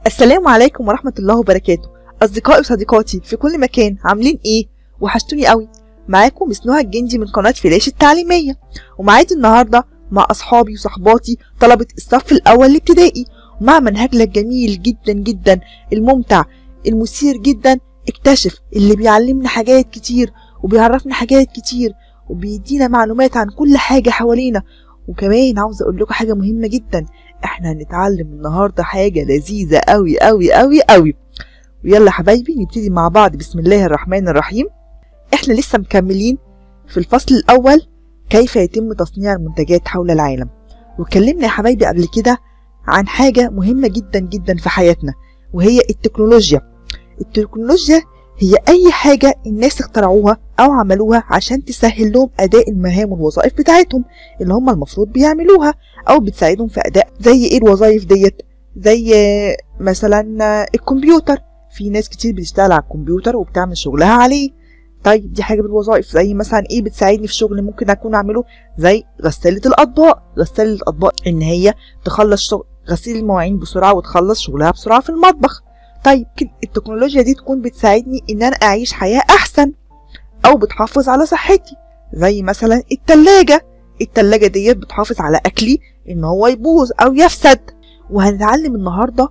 السلام عليكم ورحمة الله وبركاته أصدقائي وصديقاتي في كل مكان عاملين إيه؟ وحشتوني قوي معاكم مس نهى الجندي من قناة فلاش التعليمية ومعادي النهاردة مع أصحابي وصحباتي طلبة الصف الأول الابتدائي ومع منهجنا الجميل جدا جدا الممتع المثير جدا اكتشف اللي بيعلمنا حاجات كتير وبيعرفنا حاجات كتير وبيدينا معلومات عن كل حاجة حوالينا وكمان عاوز اقول لكم حاجة مهمة جدا احنا هنتعلم النهاردة حاجة لذيذة قوي قوي قوي قوي ويلا حبايبي نبتدي مع بعض بسم الله الرحمن الرحيم احنا لسه مكملين في الفصل الاول كيف يتم تصنيع المنتجات حول العالم واتكلمنا يا حبايبي قبل كده عن حاجة مهمة جدا جدا في حياتنا وهي التكنولوجيا التكنولوجيا هي أي حاجة الناس اخترعوها أو عملوها عشان تسهل لهم أداء المهام والوظائف بتاعتهم اللي هم المفروض بيعملوها أو بتساعدهم في أداء زي إيه الوظائف ديت زي مثلا الكمبيوتر في ناس كتير بتشتغل على الكمبيوتر وبتعمل شغلها عليه طيب دي حاجة بالوظائف زي مثلا ايه بتساعدني في شغل ممكن اكون اعمله زي غسالة الاطباق غسالة الاطباق ان هي تخلص شغل غسيل المواعين بسرعة وتخلص شغلها بسرعة في المطبخ طيب التكنولوجيا دي تكون بتساعدني ان انا اعيش حياة احسن او بتحافظ على صحتي زي مثلا التلاجة التلاجة ديت بتحافظ على اكلي ان هو يبوظ او يفسد وهنتعلم النهاردة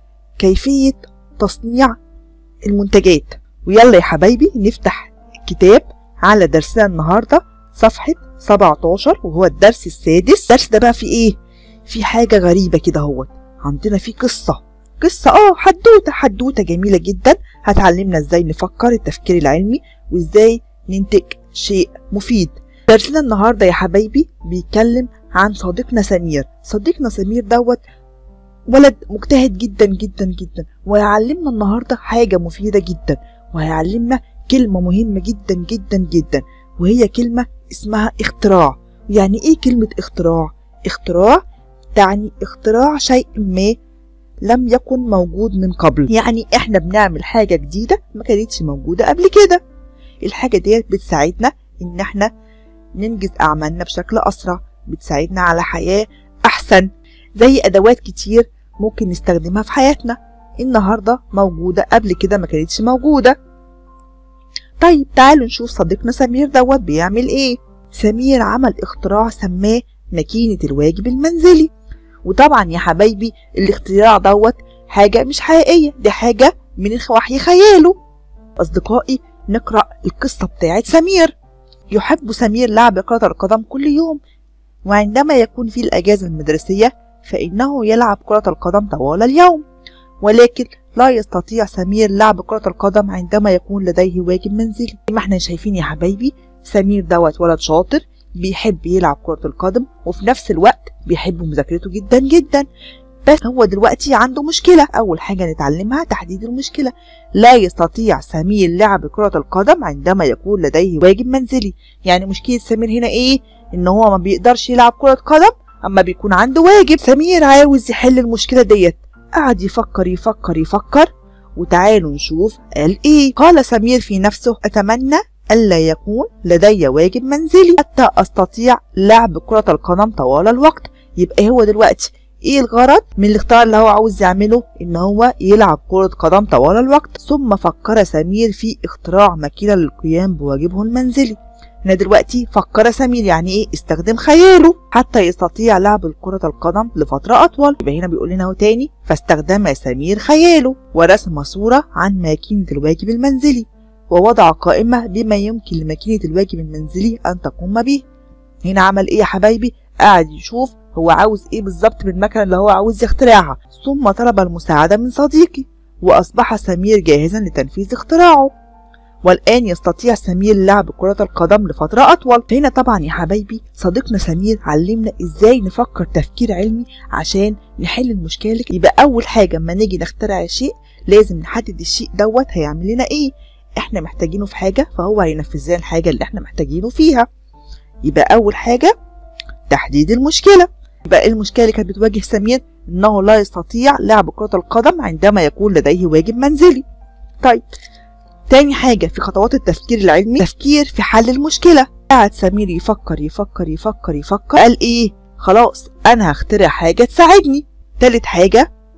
كيفية تصنيع المنتجات ويلا يا حبايبي نفتح الكتاب على درسنا النهاردة صفحة 17 وهو الدرس السادس الدرس ده بقى فيه ايه في حاجة غريبة كده هو عندنا فيه قصة قصة اه حدوتة حدوتة جميلة جدا هتعلمنا ازاي نفكر التفكير العلمي وازاي ننتج شيء مفيد درسنا النهاردة يا حبايبي بيتكلم عن صديقنا سمير صديقنا سمير دوت ولد مجتهد جدا جدا جدا وهيعلمنا النهاردة حاجة مفيدة جدا وهيعلمنا كلمة مهمة جدا جدا جدا وهي كلمة اسمها اختراع يعني ايه كلمة اختراع؟ اختراع تعني اختراع شيء ما لم يكن موجود من قبل يعني احنا بنعمل حاجة جديدة ما كانتش موجودة قبل كده الحاجة ديت بتساعدنا ان احنا ننجز اعمالنا بشكل اسرع بتساعدنا على حياة احسن زي ادوات كتير ممكن نستخدمها في حياتنا النهاردة موجودة قبل كده ما كانتش موجودة طيب تعالوا نشوف صديقنا سمير دوت بيعمل ايه سمير عمل اختراع سماه ماكينة الواجب المنزلي وطبعا يا حبايبي الاختراع دوت حاجة مش حقيقية دي حاجة من وحي خياله أصدقائي نقرأ القصة بتاعت سمير يحب سمير لعب كرة القدم كل يوم وعندما يكون في الأجازة المدرسية فإنه يلعب كرة القدم طوال اليوم ولكن لا يستطيع سمير لعب كرة القدم عندما يكون لديه واجب منزلي زي ما احنا شايفين يا حبايبي سمير دوت ولد شاطر بيحب يلعب كرة القدم وفي نفس الوقت بيحب مذاكرته جدا جدا بس هو دلوقتي عنده مشكلة أول حاجة نتعلمها تحديد المشكلة لا يستطيع سمير لعب كرة القدم عندما يكون لديه واجب منزلي يعني مشكلة سمير هنا إيه إن هو ما بيقدرش يلعب كرة قدم أما بيكون عنده واجب سمير عاوز يحل المشكلة ديت قعد يفكر يفكر يفكر وتعالوا نشوف قال إيه قال سمير في نفسه أتمنى ألا يكون لدي واجب منزلي حتى أستطيع لعب كرة القدم طوال الوقت يبقى هو دلوقتي ايه الغرض من الاختيار اللي هو عاوز يعمله ان هو يلعب كرة قدم طوال الوقت ثم فكر سمير في اختراع ماكينة للقيام بواجبه المنزلي هنا دلوقتي فكر سمير يعني ايه استخدم خياله حتى يستطيع لعب كرة القدم لفترة أطول يبقى هنا بيقول لنا تاني فاستخدم سمير خياله ورسم صورة عن ماكينة الواجب المنزلي ووضع قائمة بما يمكن لماكينة الواجب المنزلي أن تقوم به هنا عمل إيه يا حبايبي؟ قاعد يشوف هو عاوز إيه بالظبط من المكنة اللي هو عاوز يخترعها ثم طلب المساعدة من صديقي وأصبح سمير جاهزا لتنفيذ اختراعه والآن يستطيع سمير لعب كرة القدم لفترة أطول هنا طبعا يا حبايبي صديقنا سمير علمنا إزاي نفكر تفكير علمي عشان نحل المشكلة يبقى أول حاجة اما نيجي نخترع شيء لازم نحدد الشيء دوت هيعمل لنا إيه احنا محتاجينه في حاجة فهو هينفذ لنا الحاجة اللي احنا محتاجينه فيها يبقى أول حاجة تحديد المشكلة يبقى المشكلة اللي كانت بتواجه سمير إنه لا يستطيع لعب كرة القدم عندما يكون لديه واجب منزلي طيب تاني حاجة في خطوات التفكير العلمي تفكير في حل المشكلة قعد سمير يفكر يفكر يفكر يفكر قال ايه خلاص انا هخترع حاجة تساعدني تالت حاجة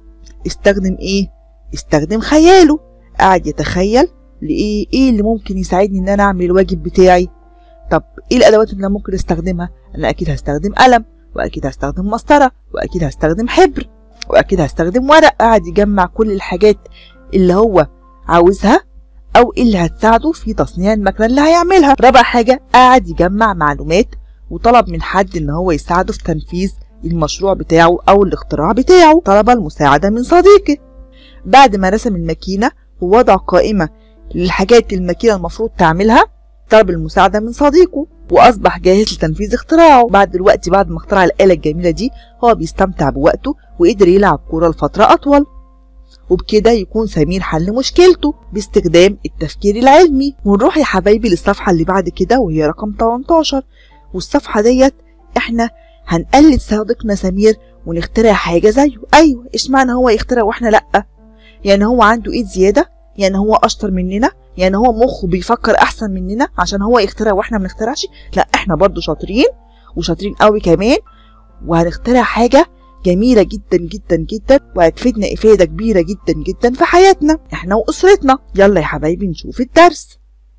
استخدم ايه استخدم خياله قاعد يتخيل لايه ايه اللي ممكن يساعدني ان انا اعمل الواجب بتاعي طب ايه الادوات اللي انا ممكن استخدمها انا اكيد هستخدم قلم واكيد هستخدم مسطره واكيد هستخدم حبر واكيد هستخدم ورق قاعد يجمع كل الحاجات اللي هو عاوزها او اللي هتساعده في تصنيع المكنه اللي هيعملها رابع حاجه قاعد يجمع معلومات وطلب من حد ان هو يساعده في تنفيذ المشروع بتاعه او الاختراع بتاعه طلب المساعده من صديقه بعد ما رسم الماكينه ووضع قائمه للحاجات اللي الماكينه المفروض تعملها طلب المساعده من صديقه واصبح جاهز لتنفيذ اختراعه بعد دلوقتي بعد ما اخترع الاله الجميله دي هو بيستمتع بوقته وقدر يلعب كوره لفتره اطول وبكده يكون سمير حل مشكلته باستخدام التفكير العلمي ونروح يا حبايبي للصفحة اللي بعد كده وهي رقم 18 والصفحة ديت احنا هنقلد صديقنا سمير ونخترع حاجة زيه ايوه اشمعنى هو يخترع واحنا لأ يعني هو عنده ايد زيادة يعني هو اشطر مننا يعني هو مخه بيفكر احسن مننا عشان هو يخترع واحنا ما نخترعش لا احنا برضو شاطرين وشاطرين قوي كمان وهنخترع حاجة جميلة جدا جدا جدا وهتفيدنا إفادة كبيرة جدا جدا في حياتنا احنا وأسرتنا يلا يا حبايبي نشوف الدرس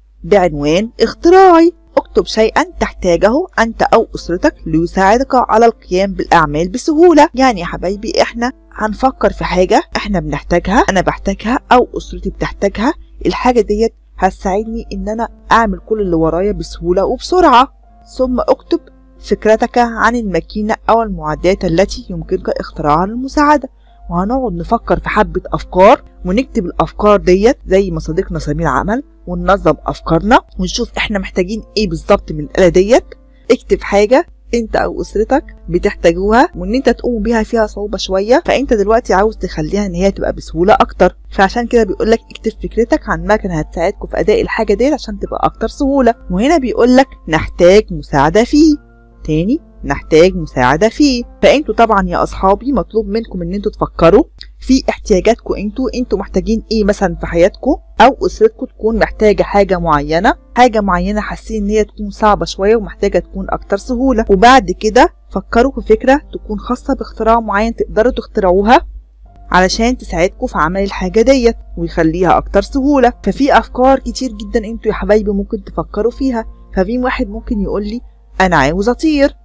بعنوان اختراعي اكتب شيئا تحتاجه أنت أو أسرتك ليساعدك على القيام بالأعمال بسهولة يعني يا حبايبي احنا هنفكر في حاجة احنا بنحتاجها أنا بحتاجها أو أسرتي بتحتاجها الحاجة ديت هتساعدني إن أنا أعمل كل اللي ورايا بسهولة وبسرعة ثم اكتب فكرتك عن الماكينة أو المعدات التي يمكنك اختراعها للمساعدة وهنقعد نفكر في حبة أفكار ونكتب الأفكار ديت زي ما صديقنا سمير عمل وننظم أفكارنا ونشوف إحنا محتاجين إيه بالظبط من الآلة ديت اكتب حاجة انت او اسرتك بتحتاجوها وان انت تقوم بيها فيها صعوبة شوية فانت دلوقتي عاوز تخليها ان هي تبقى بسهولة اكتر فعشان كده بيقولك اكتب فكرتك عن مكنة هتساعدكم في اداء الحاجة ديت عشان تبقى اكتر سهولة وهنا بيقولك نحتاج مساعدة فيه تاني نحتاج مساعدة فيه فانتوا طبعا يا اصحابي مطلوب منكم ان انتوا تفكروا في احتياجاتكم انتوا انتوا محتاجين ايه مثلا في حياتكم او اسرتكم تكون محتاجة حاجة معينة حاجة معينة حاسين ان هي تكون صعبة شوية ومحتاجة تكون اكتر سهولة وبعد كده فكروا في فكرة تكون خاصة باختراع معين تقدروا تخترعوها علشان تساعدكم في عمل الحاجة ديت ويخليها أكتر سهولة ففي أفكار كتير جدا انتوا يا حبايبي ممكن تفكروا فيها ففي واحد ممكن يقول لي أنا عاوز أطير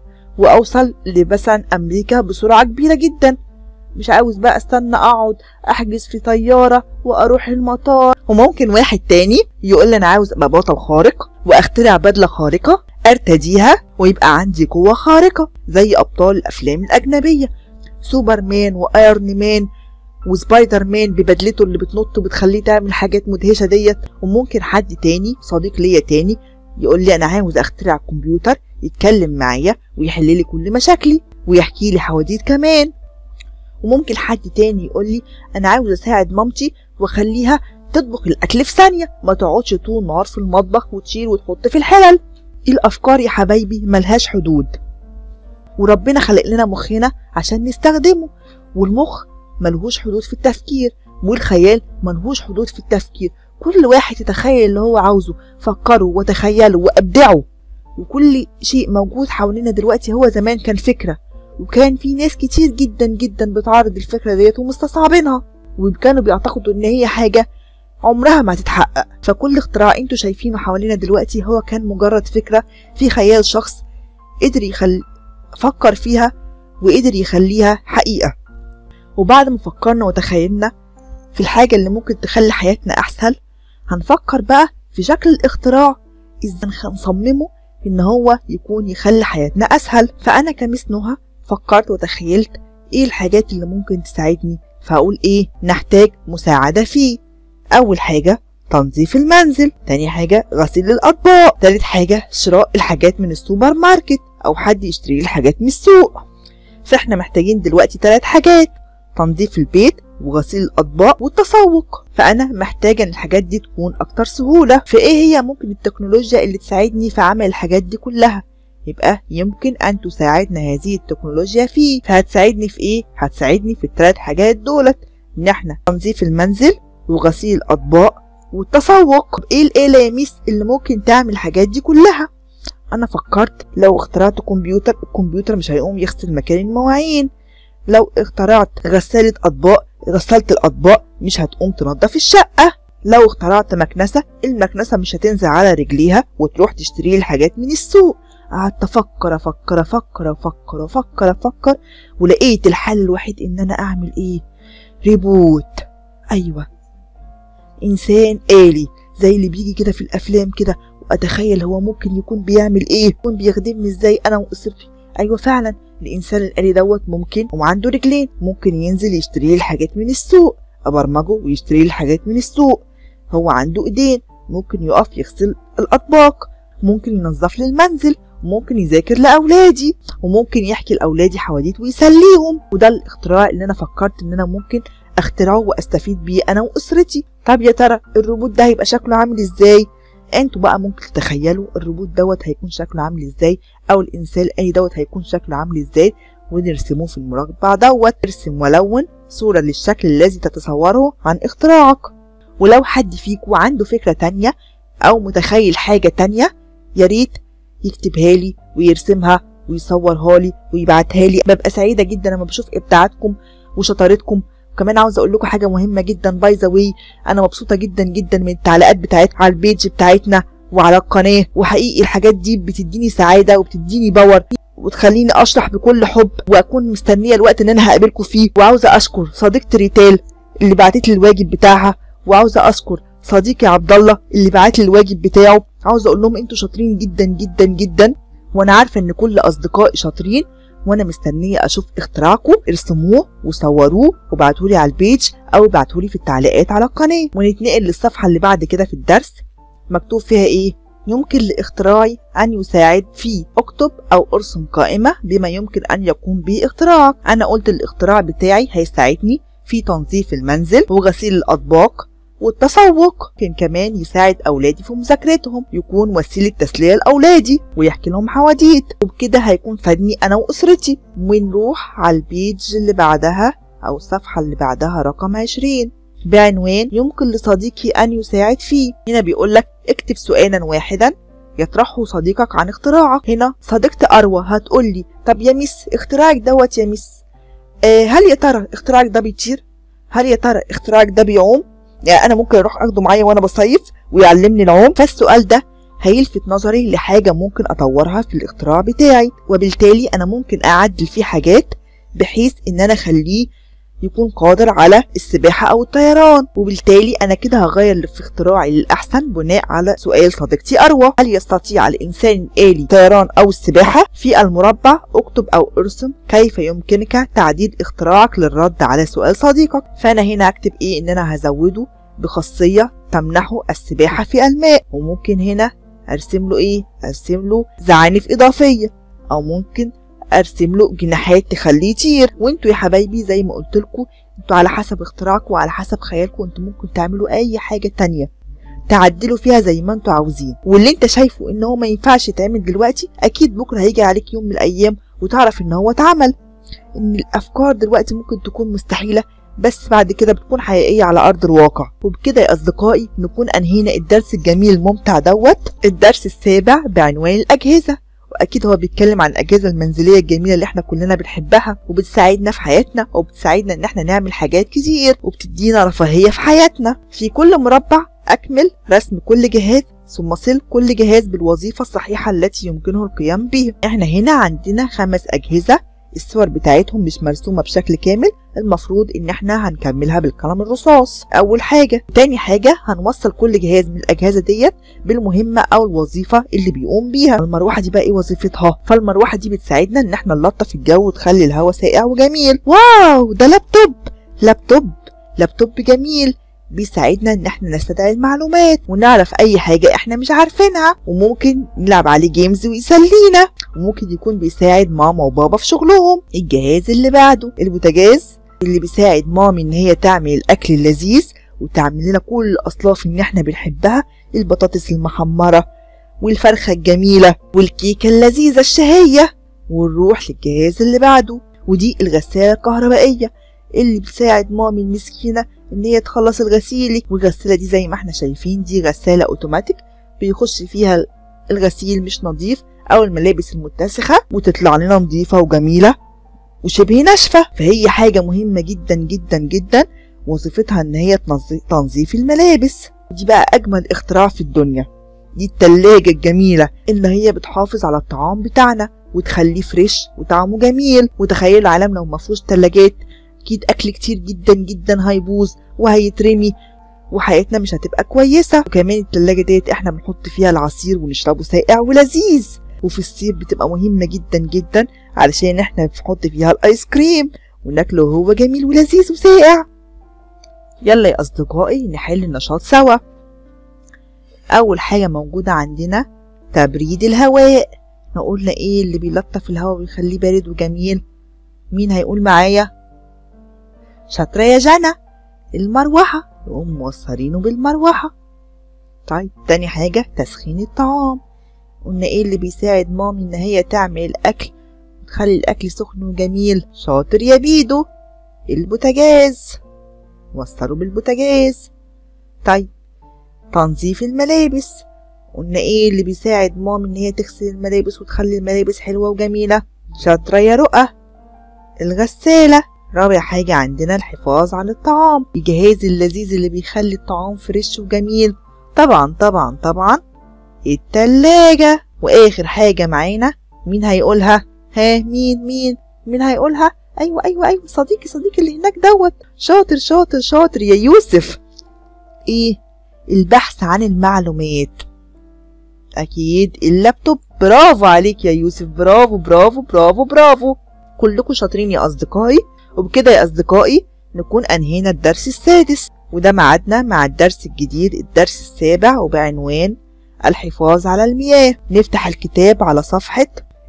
وأوصل لمثلا أمريكا بسرعة كبيرة جدا مش عاوز بقى استنى اقعد احجز في طياره واروح المطار وممكن واحد تاني يقول لي انا عاوز ابقى بطل خارق واخترع بدله خارقه ارتديها ويبقى عندي قوه خارقه زي ابطال الافلام الاجنبيه سوبرمان وايرون مان وسبايدر مان ببدلته اللي بتنط وبتخليه تعمل حاجات مدهشه ديت وممكن حد تاني صديق ليا تاني يقول لي انا عاوز اخترع كمبيوتر يتكلم معايا ويحل لي كل مشاكلي ويحكي لي حواديت كمان وممكن حد تاني يقول لي انا عاوز اساعد مامتي واخليها تطبخ الاكل في ثانيه ما تقعدش طول النهار في المطبخ وتشيل وتحط في الحلل الافكار يا حبايبي ملهاش حدود وربنا خلق لنا مخنا عشان نستخدمه والمخ ملهوش حدود في التفكير والخيال ملهوش حدود في التفكير كل واحد يتخيل اللي هو عاوزه فكروا وتخيلوا وابدعوا وكل شيء موجود حوالينا دلوقتي هو زمان كان فكرة وكان في ناس كتير جدا جدا بتعارض الفكرة ديت ومستصعبينها وكانوا بيعتقدوا ان هي حاجة عمرها ما هتتحقق فكل اختراع انتوا شايفينه حوالينا دلوقتي هو كان مجرد فكرة في خيال شخص قدر يخل فكر فيها وقدر يخليها حقيقة وبعد ما فكرنا وتخيلنا في الحاجة اللي ممكن تخلي حياتنا أسهل هنفكر بقى في شكل الاختراع ازاي نصممه ان هو يكون يخلي حياتنا اسهل فانا كمس نهى فكرت وتخيلت ايه الحاجات اللي ممكن تساعدني فاقول ايه نحتاج مساعدة فيه اول حاجة تنظيف المنزل تاني حاجة غسيل الأطباق تالت حاجة شراء الحاجات من السوبر ماركت أو حد يشتري الحاجات من السوق فاحنا محتاجين دلوقتي تلات حاجات تنظيف البيت وغسيل الأطباق والتسوق فأنا محتاجة إن الحاجات دي تكون أكتر سهولة فإيه هي ممكن التكنولوجيا اللي تساعدني في عمل الحاجات دي كلها يبقى يمكن أن تساعدنا هذه التكنولوجيا فيه فهتساعدني في إيه؟ هتساعدني في الثلاث حاجات دولت إن إحنا تنظيف المنزل وغسيل الأطباق والتسوق إيه الآلة يا ميس اللي ممكن تعمل الحاجات دي كلها؟ أنا فكرت لو اخترعت كمبيوتر الكمبيوتر مش هيقوم يغسل مكان المواعين لو اخترعت غسالة أطباق غسلت الأطباق مش هتقوم تنظف الشقة لو اخترعت مكنسة المكنسة مش هتنزل على رجليها وتروح تشتري الحاجات من السوق قعدت افكر افكر افكر افكر افكر افكر ولقيت الحل الوحيد ان انا اعمل ايه ريبوت ايوه انسان آلي زي اللي بيجي كده في الافلام كده واتخيل هو ممكن يكون بيعمل ايه يكون بيخدمني ازاي انا واسرتي ايوه فعلا الانسان الآلي دوت ممكن وعنده رجلين ممكن ينزل يشتري لي الحاجات من السوق ابرمجه ويشتري لي الحاجات من السوق هو عنده ايدين ممكن يقف يغسل الاطباق ممكن ينظف لي المنزل وممكن يذاكر لأولادي وممكن يحكي لأولادي حواديت ويسليهم وده الاختراع اللي أنا فكرت إن أنا ممكن أخترعه وأستفيد بيه أنا وأسرتي طب يا ترى الروبوت ده هيبقى شكله عامل إزاي؟ انتوا بقى ممكن تتخيلوا الروبوت دوت هيكون شكله عامل ازاي او الانسان الالي دوت هيكون شكله عامل ازاي ونرسموه في المربع دوت ارسم ولون صورة للشكل الذي تتصوره عن اختراعك ولو حد فيكم عنده فكرة تانية او متخيل حاجة تانية ياريت يكتبها لي ويرسمها ويصورها لي ويبعتها لي ببقى سعيدة جدا لما بشوف ابداعاتكم وشطارتكم وكمان عاوزه اقول لكم حاجه مهمه جدا باي ذا واي انا مبسوطه جدا جدا من التعليقات بتاعتكم على البيج بتاعتنا وعلى القناه وحقيقي الحاجات دي بتديني سعاده وبتديني باور وتخليني اشرح بكل حب واكون مستنيه الوقت ان انا هقابلكم فيه وعاوزه اشكر صديقتي ريتال اللي بعتت لي الواجب بتاعها وعاوزه اشكر صديقي عبد الله اللي بعت لي الواجب بتاعه عاوزه اقول لهم انتوا شاطرين جدا جدا جدا وانا عارفه ان كل اصدقائي شاطرين وانا مستنيه اشوف اختراعكم ارسموه وصوروه وابعتولي على البيج او ابعتولي في التعليقات على القناه ونتنقل للصفحه اللي بعد كده في الدرس مكتوب فيها ايه يمكن لاختراعي أن يساعد في اكتب أو ارسم قائمة بما يمكن أن يقوم به اختراعك أنا قلت الاختراع بتاعي هيساعدني في تنظيف المنزل وغسيل الأطباق والتسوق كان كمان يساعد أولادي في مذاكرتهم يكون وسيلة تسلية لأولادي ويحكي لهم حواديت وبكده هيكون فادني أنا وأسرتي ونروح على البيج اللي بعدها أو الصفحة اللي بعدها رقم 20 بعنوان يمكن لصديقي أن يساعد فيه هنا بيقول لك اكتب سؤالا واحدا يطرحه صديقك عن اختراعك هنا صديقتي أروى هتقول لي طب يا ميس اختراعك دوت يا ميس آه هل يا ترى اختراعك ده بيطير هل يا ترى اختراعك ده بيعوم يعني انا ممكن اروح اخده معايا وانا بصيف ويعلمني العوم فالسؤال ده هيلفت نظري لحاجة ممكن أطورها في الاختراع بتاعي وبالتالي أنا ممكن أعدل فيه حاجات بحيث إن أنا أخليه يكون قادر على السباحة أو الطيران وبالتالي أنا كده هغير في اختراعي للأحسن بناء على سؤال صديقتي أروى هل يستطيع الإنسان الآلي الطيران أو السباحة في المربع اكتب أو ارسم كيف يمكنك تعديل اختراعك للرد على سؤال صديقك فأنا هنا أكتب إيه إن أنا هزوده بخاصية تمنحه السباحة في الماء وممكن هنا أرسم له إيه أرسم له زعانف إضافية أو ممكن ارسم له جناحات تخليه يطير وانتوا يا حبايبي زي ما قلت لكم انتوا على حسب اختراعكم وعلى حسب خيالكم انتوا ممكن تعملوا اي حاجه تانية تعدلوا فيها زي ما انتوا عاوزين واللي انت شايفه ان هو ما ينفعش يتعمل دلوقتي اكيد بكره هيجي عليك يوم من الايام وتعرف ان هو اتعمل ان الافكار دلوقتي ممكن تكون مستحيله بس بعد كده بتكون حقيقية على أرض الواقع وبكده يا أصدقائي نكون أنهينا الدرس الجميل الممتع دوت الدرس السابع بعنوان الأجهزة واكيد هو بيتكلم عن الاجهزه المنزليه الجميله اللي احنا كلنا بنحبها وبتساعدنا في حياتنا وبتساعدنا ان احنا نعمل حاجات كتير وبتدينا رفاهيه في حياتنا في كل مربع اكمل رسم كل جهاز ثم صل كل جهاز بالوظيفة الصحيحة التي يمكنه القيام بها احنا هنا عندنا خمس أجهزة الصور بتاعتهم مش مرسومة بشكل كامل المفروض ان احنا هنكملها بالقلم الرصاص اول حاجة تاني حاجة هنوصل كل جهاز من الاجهزة ديت بالمهمة او الوظيفة اللي بيقوم بيها المروحة دي بقى ايه وظيفتها فالمروحة دي بتساعدنا ان احنا نلطف الجو وتخلي الهواء ساقع وجميل واو ده لابتوب لابتوب لابتوب جميل بيساعدنا ان احنا نستدعي المعلومات ونعرف اي حاجة احنا مش عارفينها وممكن نلعب عليه جيمز ويسلينا وممكن يكون بيساعد ماما وبابا في شغلهم الجهاز اللي بعده البوتاجاز اللي بيساعد مامي ان هي تعمل الاكل اللذيذ وتعمل لنا كل الاصناف اللي احنا بنحبها البطاطس المحمرة والفرخة الجميلة والكيكة اللذيذة الشهية ونروح للجهاز اللي بعده ودي الغسالة الكهربائية اللي بتساعد مامي المسكينة ان هي تخلص الغسيل والغسالة دي زي ما احنا شايفين دي غسالة اوتوماتيك بيخش فيها الغسيل مش نظيف او الملابس المتسخة وتطلع لنا نظيفة وجميلة وشبه ناشفة فهي حاجة مهمة جدا جدا جدا وظيفتها ان هي تنظيف الملابس دي بقى اجمل اختراع في الدنيا دي التلاجة الجميلة اللي هي بتحافظ على الطعام بتاعنا وتخليه فريش وطعمه جميل وتخيلوا العالم لو مفهوش تلاجات اكيد اكل كتير جدا جدا هيبوظ وهيترمي وحياتنا مش هتبقى كويسة وكمان التلاجة ديت احنا بنحط فيها العصير ونشربه ساقع ولذيذ وفي الصيف بتبقى مهمة جدا جدا علشان احنا بنحط فيها الايس كريم وناكله وهو جميل ولذيذ وساقع يلا يا أصدقائي نحل النشاط سوا أول حاجة موجودة عندنا تبريد الهواء قلنا ايه اللي بيلطف الهواء ويخليه بارد وجميل مين هيقول معايا شاطرة يا جنى المروحة نقوم موصلينه بالمروحة طيب تاني حاجة تسخين الطعام قلنا ايه اللي بيساعد مامي ان هي تعمل الاكل وتخلي الاكل سخن وجميل شاطر يا بيدو البوتاجاز وصلوا بالبوتاجاز طيب تنظيف الملابس قلنا ايه اللي بيساعد مامي ان هي تغسل الملابس وتخلي الملابس حلوة وجميلة شاطرة يا رؤى الغسالة رابع حاجة عندنا الحفاظ على الطعام الجهاز اللذيذ اللي بيخلي الطعام فريش وجميل طبعا طبعا طبعا التلاجة واخر حاجة معانا مين هيقولها ها مين مين مين هيقولها ايوه ايوه ايوه صديقي صديقي اللي هناك دوت شاطر شاطر شاطر يا يوسف ايه البحث عن المعلومات اكيد اللابتوب برافو عليك يا يوسف برافو برافو برافو برافو كلكم شاطرين يا اصدقائي وبكده يا اصدقائي نكون انهينا الدرس السادس وده معادنا مع الدرس الجديد الدرس السابع وبعنوان الحفاظ على المياه نفتح الكتاب على صفحة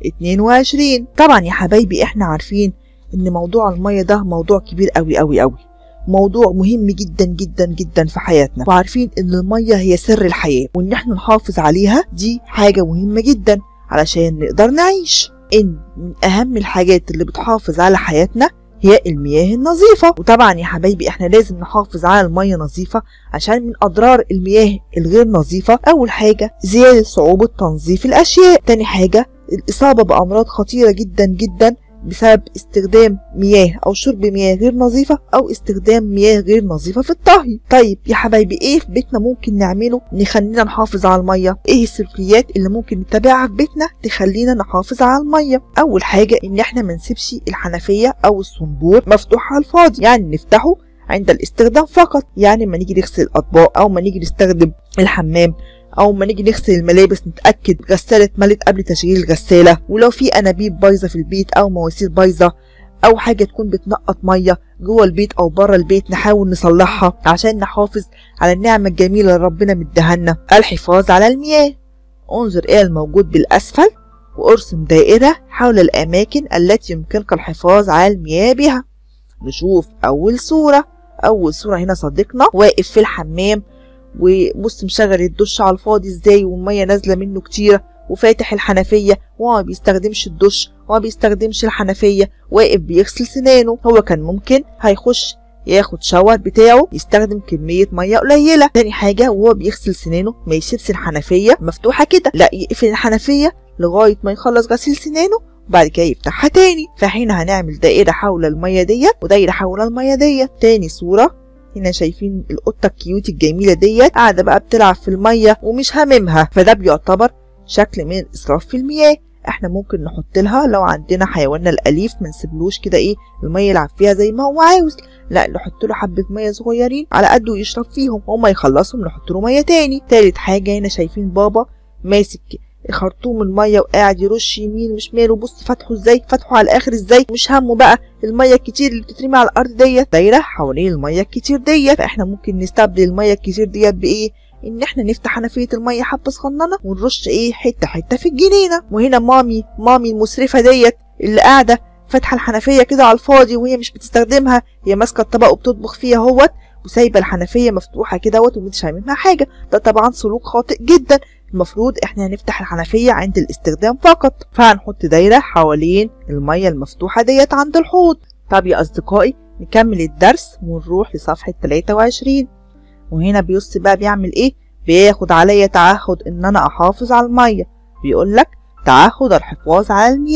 22 طبعا يا حبايبي احنا عارفين ان موضوع المية ده موضوع كبير قوي قوي قوي موضوع مهم جدا جدا جدا في حياتنا وعارفين ان المية هي سر الحياة وان احنا نحافظ عليها دي حاجة مهمة جدا علشان نقدر نعيش ان من اهم الحاجات اللي بتحافظ على حياتنا هي المياه النظيفة وطبعا يا حبايبي احنا لازم نحافظ على المياه نظيفة عشان من اضرار المياه الغير نظيفة اول حاجة زيادة صعوبة تنظيف الاشياء تاني حاجة الاصابة بامراض خطيرة جدا جدا بسبب استخدام مياه او شرب مياه غير نظيفة او استخدام مياه غير نظيفة في الطهي طيب يا حبايبي ايه في بيتنا ممكن نعمله نخلينا نحافظ على المية ايه السلوكيات اللي ممكن نتبعها في بيتنا تخلينا نحافظ على المية اول حاجة ان احنا ما نسيبش الحنفية او الصنبور مفتوح على الفاضي يعني نفتحه عند الاستخدام فقط يعني ما نيجي نغسل الاطباق او ما نيجي نستخدم الحمام او ما نيجي نغسل الملابس نتاكد غساله اتملت قبل تشغيل الغساله ولو في انابيب بايظه في البيت او مواسير بايظه او حاجه تكون بتنقط ميه جوه البيت او بره البيت نحاول نصلحها عشان نحافظ على النعمه الجميله اللي ربنا مديها الحفاظ على المياه انظر الى الموجود بالاسفل وارسم دائره حول الاماكن التي يمكنك الحفاظ على المياه بها نشوف اول صوره اول صوره هنا صديقنا واقف في الحمام وبص مشغل الدش على الفاضي ازاي والميه نازله منه كتير وفاتح الحنفيه وما بيستخدمش الدش وما بيستخدمش الحنفيه واقف بيغسل سنانه هو كان ممكن هيخش ياخد شاور بتاعه يستخدم كمية مية قليلة تاني حاجة وهو بيغسل سنانه ما يسيبش الحنفية مفتوحة كده لا يقفل الحنفية لغاية ما يخلص غسيل سنانه وبعد كده يفتحها تاني فهنا هنعمل دائرة حول المية ديت ودايرة حول المية ديت تاني صورة هنا شايفين القطة الكيوت الجميلة ديت قاعدة بقى بتلعب في المية ومش هاممها فده بيعتبر شكل من الإسراف في المياه احنا ممكن نحط لها لو عندنا حيواننا الاليف ما نسيبلوش كده ايه الميه يلعب فيها زي ما هو عاوز لا نحط له حبه ميه صغيرين على قده يشرب فيهم هما يخلصهم نحط له ميه تاني تالت حاجه هنا شايفين بابا ماسك خرطوم الميه وقاعد يرش يمين وشمال وبص فتحه ازاي فتحه على الاخر ازاي مش همه بقى الميه الكتير اللي بتترمي على الارض ديت دايره حوالين الميه الكتير ديت فاحنا ممكن نستبدل الميه الكتير ديت بايه ان احنا نفتح حنفيه الميه حبه صغننه ونرش ايه حته حته في الجنينه وهنا مامي مامي المسرفه ديت اللي قاعده فاتحه الحنفيه كده على الفاضي وهي مش بتستخدمها هي ماسكه الطبق وبتطبخ فيها اهوت وسايبه الحنفيه مفتوحه كده ومش منها حاجه ده طبعا سلوك خاطئ جدا المفروض احنا هنفتح الحنفية عند الاستخدام فقط فهنحط دايرة حوالين المية المفتوحة ديت عند الحوض طب يا أصدقائي نكمل الدرس ونروح لصفحة 23 وهنا بيص بقى بيعمل ايه بياخد عليا تعهد ان انا احافظ على المية بيقول لك تعهد الحفاظ على المياه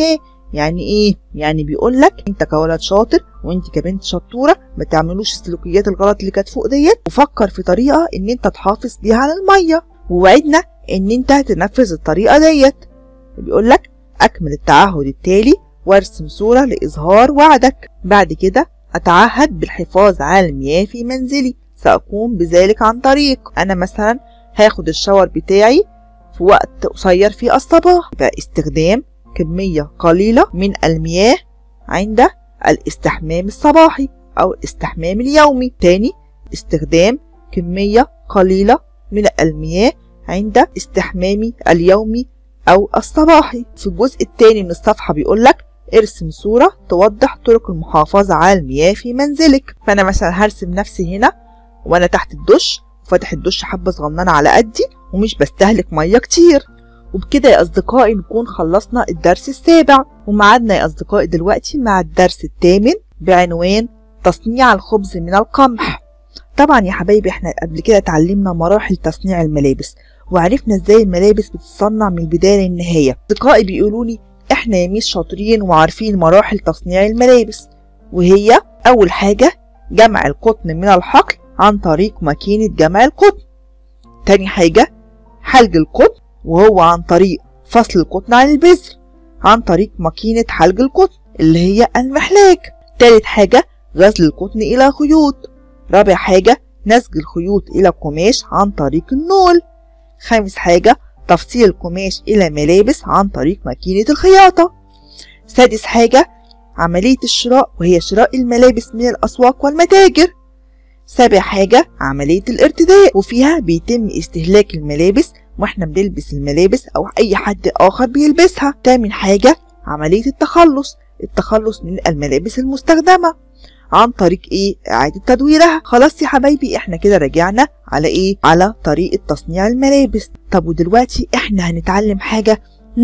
يعني ايه يعني بيقول لك انت كولد شاطر وانت كبنت شطوره ما تعملوش السلوكيات الغلط اللي كانت فوق ديت وفكر في طريقه ان انت تحافظ بيها على الميه ووعدنا ان انت تنفذ الطريقه ديت بيقول لك اكمل التعهد التالي وارسم صوره لاظهار وعدك بعد كده اتعهد بالحفاظ على المياه في منزلي ساقوم بذلك عن طريق انا مثلا هاخد الشاور بتاعي في وقت قصير في الصباح يبقى استخدام كمية قليلة من المياه عند الاستحمام الصباحي أو الاستحمام اليومي تاني استخدام كمية قليلة من المياه عند استحمامي اليومي أو الصباحي في الجزء الثاني من الصفحة بيقولك ارسم صورة توضح طرق المحافظة على المياه في منزلك فأنا مثلا هرسم نفسي هنا وأنا تحت الدش وفاتح الدش حبة صغننة على قدي ومش بستهلك مية كتير وبكده يا أصدقائي نكون خلصنا الدرس السابع ومعادنا يا أصدقائي دلوقتي مع الدرس الثامن بعنوان تصنيع الخبز من القمح طبعا يا حبايبي احنا قبل كده اتعلمنا مراحل تصنيع الملابس وعرفنا ازاي الملابس بتتصنع من البداية للنهاية أصدقائي بيقولوا لي احنا يا ميس شاطرين وعارفين مراحل تصنيع الملابس وهي أول حاجة جمع القطن من الحقل عن طريق ماكينة جمع القطن تاني حاجة حلج القطن وهو عن طريق فصل القطن عن البذر عن طريق ماكينة حلج القطن اللي هي المحلاك تالت حاجة غزل القطن إلى خيوط رابع حاجة نسج الخيوط إلى قماش عن طريق النول خامس حاجة تفصيل القماش إلى ملابس عن طريق ماكينة الخياطة سادس حاجة عملية الشراء وهي شراء الملابس من الأسواق والمتاجر سابع حاجة عملية الارتداء وفيها بيتم استهلاك الملابس واحنا بنلبس الملابس او اي حد اخر بيلبسها تامن حاجة عملية التخلص التخلص من الملابس المستخدمة عن طريق ايه اعادة تدويرها خلاص يا حبايبي احنا كده رجعنا على ايه على طريقة تصنيع الملابس طب ودلوقتي احنا هنتعلم حاجة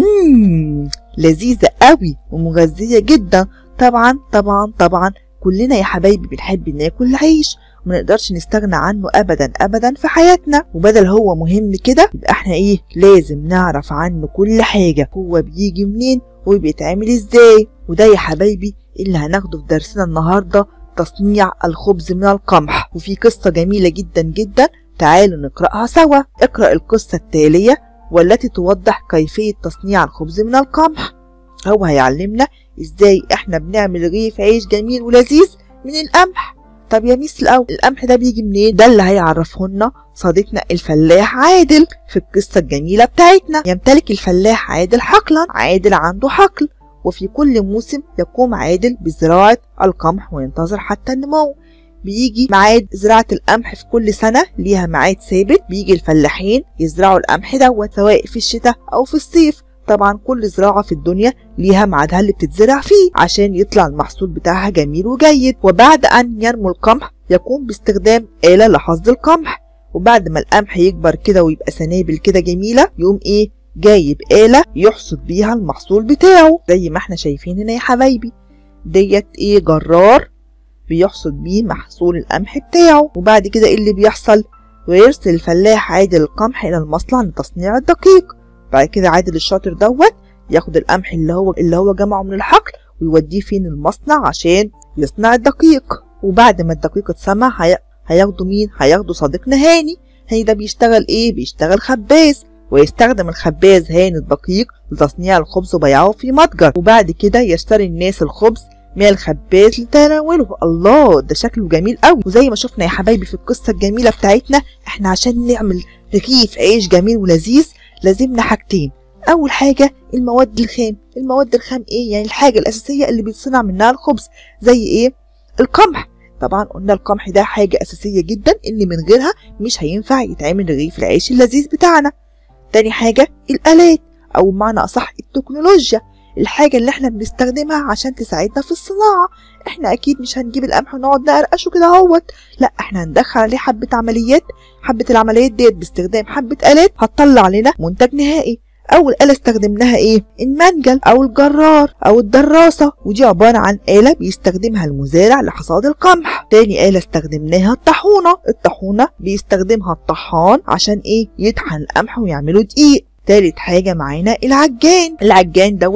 مم لذيذة قوي ومغذية جدا طبعا طبعا طبعا كلنا يا حبايبي بنحب ناكل عيش ما نقدرش نستغنى عنه ابدا ابدا في حياتنا وبدل هو مهم كده يبقى احنا ايه لازم نعرف عنه كل حاجة هو بيجي منين وبيتعمل ازاي وده يا حبايبي اللي هناخده في درسنا النهاردة تصنيع الخبز من القمح وفي قصة جميلة جدا جدا تعالوا نقرأها سوا اقرأ القصة التالية والتي توضح كيفية تصنيع الخبز من القمح هو هيعلمنا ازاي احنا بنعمل رغيف عيش جميل ولذيذ من القمح طب يا ميس الأول القمح ده بيجي منين ده اللي هيعرفه لنا صديقنا الفلاح عادل في القصة الجميلة بتاعتنا يمتلك الفلاح عادل حقلا عادل عنده حقل وفي كل موسم يقوم عادل بزراعة القمح وينتظر حتى النمو بيجي ميعاد زراعة القمح في كل سنة ليها ميعاد ثابت بيجي الفلاحين يزرعوا القمح دوت سواء في الشتاء أو في الصيف طبعا كل زراعة في الدنيا ليها ميعادها اللي بتتزرع فيه عشان يطلع المحصول بتاعها جميل وجيد وبعد أن ينمو القمح يقوم باستخدام آلة لحصد القمح وبعد ما القمح يكبر كده ويبقى سنابل كده جميلة يقوم إيه جايب آلة يحصد بيها المحصول بتاعه زي ما احنا شايفين هنا يا حبايبي ديت ايه جرار بيحصد بيه محصول القمح بتاعه وبعد كده ايه اللي بيحصل ويرسل الفلاح عادل القمح إلى المصنع لتصنيع الدقيق بعد كده عادل الشاطر دوت ياخد القمح اللي هو اللي هو جمعه من الحقل ويوديه فين المصنع عشان يصنع الدقيق وبعد ما الدقيق اتسمع هي... هياخدوا مين هياخدوا صديقنا هاني هاني ده بيشتغل ايه بيشتغل خباز ويستخدم الخباز هاني الدقيق لتصنيع الخبز وبيعه في متجر وبعد كده يشتري الناس الخبز من الخباز لتناوله الله ده شكله جميل قوي وزي ما شفنا يا حبايبي في القصه الجميله بتاعتنا احنا عشان نعمل رغيف عيش جميل ولذيذ لازمنا حاجتين اول حاجه المواد الخام المواد الخام ايه يعني الحاجه الاساسيه اللي بيتصنع منها الخبز زي ايه القمح طبعا قلنا القمح ده حاجه اساسيه جدا اللي من غيرها مش هينفع يتعمل رغيف العيش اللذيذ بتاعنا تاني حاجه الالات او بمعنى اصح التكنولوجيا الحاجه اللي احنا بنستخدمها عشان تساعدنا في الصناعه احنا اكيد مش هنجيب القمح ونقعد نقرقشه كده اهوت لا احنا هندخل عليه حبه عمليات حبه العمليات ديت باستخدام حبه الات هتطلع لنا منتج نهائي اول آلة استخدمناها ايه المنجل او الجرار او الدراسة ودي عبارة عن آلة بيستخدمها المزارع لحصاد القمح تاني آلة استخدمناها الطاحونة الطاحونة بيستخدمها الطحان عشان ايه يطحن القمح ويعمله دقيق تالت حاجة معانا العجان العجان دوت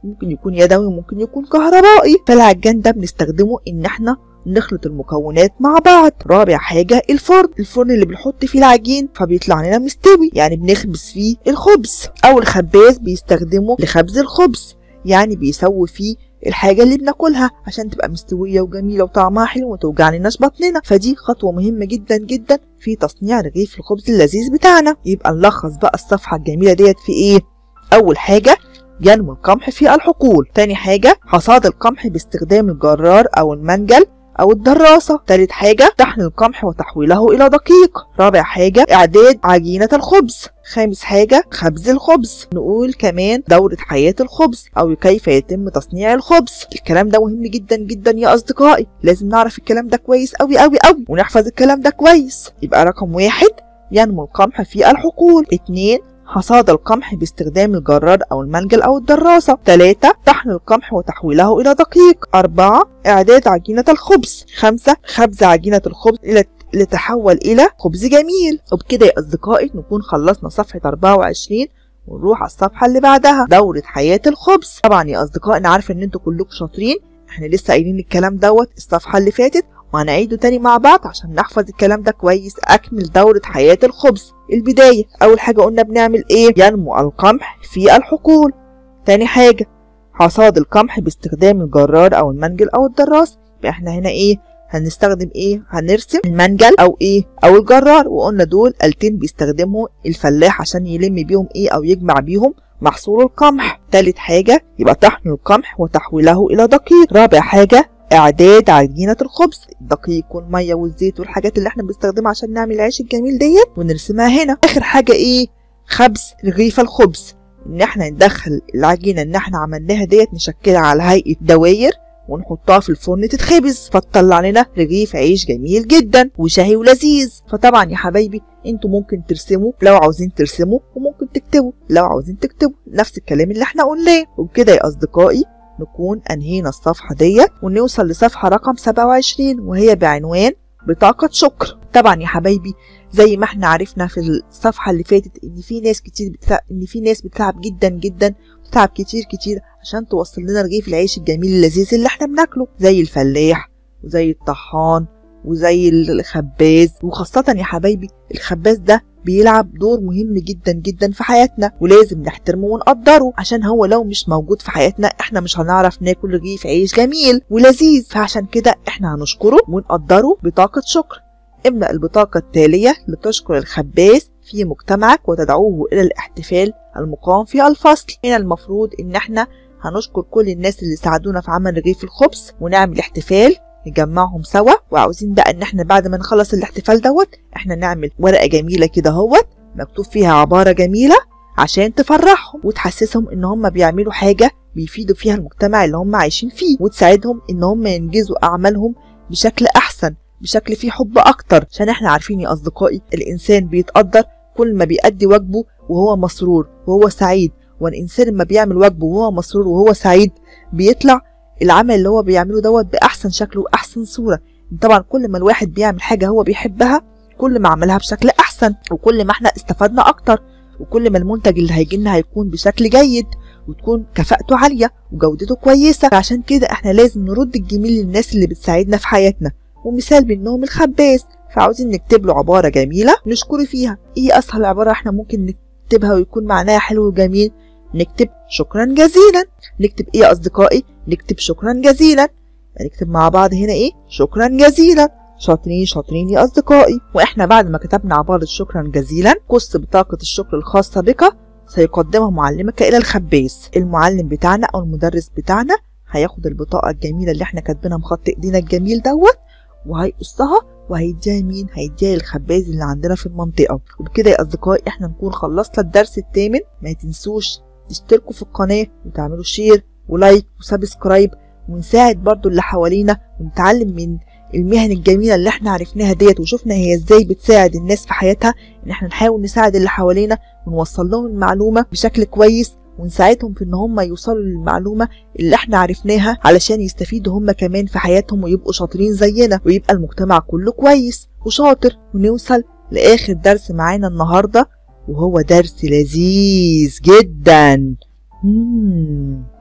ممكن يكون يدوي وممكن يكون كهربائي فالعجان ده بنستخدمه ان احنا نخلط المكونات مع بعض رابع حاجة الفرن الفرن اللي بنحط فيه العجين فبيطلع لنا مستوي يعني بنخبز فيه الخبز او الخباز بيستخدمه لخبز الخبز يعني بيسوي فيه الحاجة اللي بناكلها عشان تبقى مستوية وجميلة وطعمها حلو وما توجعناش بطننا فدي خطوة مهمة جدا جدا في تصنيع رغيف الخبز اللذيذ بتاعنا يبقى نلخص بقى الصفحة الجميلة ديت في ايه أول حاجة ينمو القمح في الحقول تاني حاجة حصاد القمح باستخدام الجرار أو المنجل أو الدراسة تالت حاجة طحن القمح وتحويله إلى دقيق رابع حاجة إعداد عجينة الخبز خامس حاجة خبز الخبز نقول كمان دورة حياة الخبز أو كيف يتم تصنيع الخبز الكلام ده مهم جدا جدا يا أصدقائي لازم نعرف الكلام ده كويس أوي أوي أوي ونحفظ الكلام ده كويس يبقى رقم واحد ينمو القمح في الحقول اتنين حصاد القمح باستخدام الجرار أو المنجل أو الدراسة 3. طحن القمح وتحويله إلى دقيق 4. إعداد عجينة الخبز 5. خبز عجينة الخبز إلى لتحول إلى خبز جميل وبكده يا أصدقائي نكون خلصنا صفحة 24 ونروح على الصفحة اللي بعدها دورة حياة الخبز طبعا يا أصدقائي أنا عارفة إن أنتوا كلكم شاطرين احنا لسه قايلين الكلام دوت الصفحة اللي فاتت وهنعيده تاني مع بعض عشان نحفظ الكلام ده كويس أكمل دورة حياة الخبز البداية أول حاجة قلنا بنعمل إيه ينمو القمح في الحقول تاني حاجة حصاد القمح باستخدام الجرار أو المنجل أو الدراس يبقى احنا هنا إيه هنستخدم ايه هنرسم المنجل او ايه او الجرار وقلنا دول آلتين بيستخدموا الفلاح عشان يلم بيهم ايه او يجمع بيهم محصول القمح تالت حاجة يبقى طحن القمح وتحويله إلى دقيق رابع حاجة اعداد عجينة الخبز الدقيق والمية والزيت والحاجات اللي احنا بنستخدمها عشان نعمل العيش الجميل ديت ونرسمها هنا اخر حاجة ايه خبز رغيف الخبز ان احنا ندخل العجينة اللي احنا عملناها ديت نشكلها على هيئة دواير ونحطها في الفرن تتخبز فتطلع لنا رغيف عيش جميل جدا وشهي ولذيذ فطبعا يا حبايبي انتوا ممكن ترسموا لو عاوزين ترسموا وممكن تكتبوا لو عاوزين تكتبوا نفس الكلام اللي احنا قلناه وبكده يا اصدقائي نكون أنهينا الصفحة ديت ونوصل لصفحة رقم 27 وهي بعنوان بطاقة شكر طبعا يا حبايبي زي ما احنا عرفنا في الصفحة اللي فاتت ان في ناس كتير بتتعب ان في ناس بتتعب جدا جدا بتتعب كتير كتير عشان توصل لنا رغيف العيش الجميل اللذيذ اللي احنا بناكله زي الفلاح وزي الطحان وزي الخباز وخاصة يا حبايبي الخباز ده بيلعب دور مهم جدا جدا في حياتنا ولازم نحترمه ونقدره عشان هو لو مش موجود في حياتنا احنا مش هنعرف ناكل رغيف عيش جميل ولذيذ فعشان كده احنا هنشكره ونقدره بطاقة شكر املأ البطاقة التالية لتشكر الخباز في مجتمعك وتدعوه إلى الاحتفال المقام في الفصل هنا المفروض إن احنا هنشكر كل الناس اللي ساعدونا في عمل رغيف الخبز ونعمل احتفال نجمعهم سوا وعاوزين بقى ان احنا بعد ما نخلص الاحتفال دوت احنا نعمل ورقه جميله كده اهوت مكتوب فيها عباره جميله عشان تفرحهم وتحسسهم ان هم بيعملوا حاجه بيفيدوا فيها المجتمع اللي هم عايشين فيه وتساعدهم ان هم ينجزوا اعمالهم بشكل احسن بشكل فيه حب اكتر عشان احنا عارفين يا اصدقائي الانسان بيتقدر كل ما بيأدي واجبه وهو مسرور وهو سعيد والانسان لما بيعمل واجبه وهو مسرور وهو سعيد بيطلع العمل اللي هو بيعمله دوت باحسن شكل واحسن صوره طبعا كل ما الواحد بيعمل حاجه هو بيحبها كل ما عملها بشكل احسن وكل ما احنا استفدنا اكتر وكل ما المنتج اللي هيجي لنا هيكون بشكل جيد وتكون كفاءته عاليه وجودته كويسه عشان كده احنا لازم نرد الجميل للناس اللي بتساعدنا في حياتنا ومثال منهم الخباز فعاوزين نكتب له عباره جميله نشكره فيها ايه اسهل عباره احنا ممكن نكتبها ويكون معناها حلو وجميل نكتب شكرا جزيلا نكتب ايه يا اصدقائي نكتب شكرا جزيلا نكتب مع بعض هنا ايه شكرا جزيلا شاطرين شاطرين يا اصدقائي واحنا بعد ما كتبنا عبارة شكرا جزيلا قص بطاقة الشكر الخاصة بك سيقدمها معلمك الى الخباز المعلم بتاعنا او المدرس بتاعنا هياخد البطاقة الجميلة اللي احنا كاتبينها بخط ايدينا الجميل دوت وهيقصها وهيديها مين هيديها للخباز اللي عندنا في المنطقة وبكده يا اصدقائي احنا نكون خلصنا الدرس الثامن ما تنسوش تشتركوا في القناة وتعملوا شير ولايك وسبسكرايب ونساعد برضو اللي حوالينا ونتعلم من المهن الجميلة اللي احنا عرفناها ديت وشفنا هي ازاي بتساعد الناس في حياتها ان احنا نحاول نساعد اللي حوالينا ونوصل لهم المعلومة بشكل كويس ونساعدهم في ان هم يوصلوا للمعلومة اللي احنا عرفناها علشان يستفيدوا هم كمان في حياتهم ويبقوا شاطرين زينا ويبقى المجتمع كله كويس وشاطر ونوصل لاخر درس معانا النهارده وهو درس لذيذ جدا مم.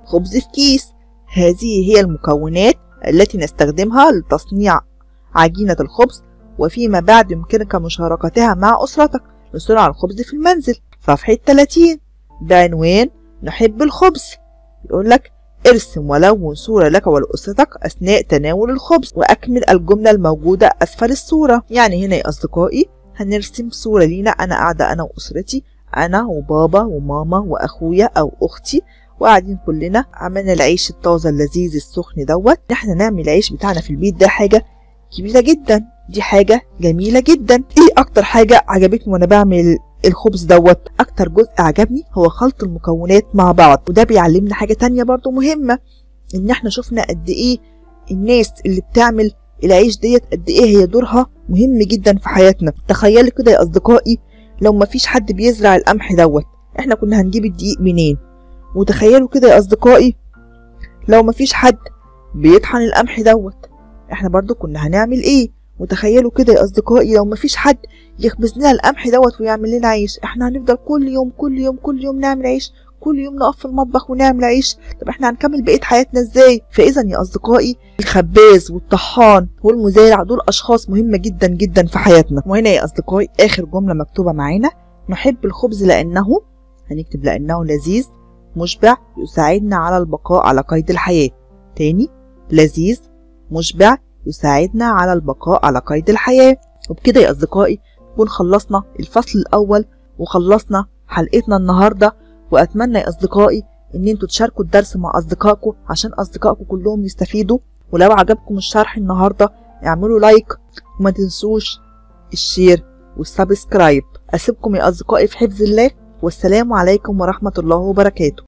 خبز في كيس هذه هي المكونات التي نستخدمها لتصنيع عجينة الخبز وفيما بعد يمكنك مشاركتها مع أسرتك لصنع الخبز في المنزل صفحة 30 بعنوان نحب الخبز يقول لك ارسم ولون صورة لك ولأسرتك أثناء تناول الخبز وأكمل الجملة الموجودة أسفل الصورة يعني هنا يا أصدقائي هنرسم صورة لينا أنا قاعدة أنا وأسرتي أنا وبابا وماما وأخويا أو أختي وقاعدين كلنا عملنا العيش الطازة اللذيذ السخن دوت احنا نعمل العيش بتاعنا في البيت ده حاجة كبيرة جدا دي حاجة جميلة جدا ايه اكتر حاجة عجبتني وانا بعمل الخبز دوت اكتر جزء عجبني هو خلط المكونات مع بعض وده بيعلمنا حاجة تانية برضو مهمة ان احنا شفنا قد ايه الناس اللي بتعمل العيش ديت قد ايه هي دورها مهم جدا في حياتنا تخيلوا كده يا اصدقائي لو مفيش حد بيزرع القمح دوت احنا كنا هنجيب الدقيق منين وتخيلوا كده يا اصدقائي لو مفيش حد بيطحن القمح دوت احنا برضو كنا هنعمل ايه وتخيلوا كده يا اصدقائي لو مفيش حد يخبز لنا القمح دوت ويعمل لنا عيش احنا هنفضل كل يوم كل يوم كل يوم نعمل عيش كل يوم نقف في المطبخ ونعمل عيش طب احنا هنكمل بقيه حياتنا ازاي فاذا يا اصدقائي الخباز والطحان والمزارع دول اشخاص مهمه جدا جدا في حياتنا وهنا يا اصدقائي اخر جمله مكتوبه معانا نحب الخبز لانه هنكتب لانه لذيذ مشبع يساعدنا على البقاء على قيد الحياه تاني لذيذ مشبع يساعدنا على البقاء على قيد الحياه وبكده يا اصدقائي نكون خلصنا الفصل الاول وخلصنا حلقتنا النهارده واتمنى يا اصدقائي ان انتوا تشاركوا الدرس مع اصدقائكم عشان اصدقائكم كلهم يستفيدوا ولو عجبكم الشرح النهارده اعملوا لايك وما تنسوش الشير والسبسكرايب اسيبكم يا اصدقائي في حفظ الله والسلام عليكم ورحمه الله وبركاته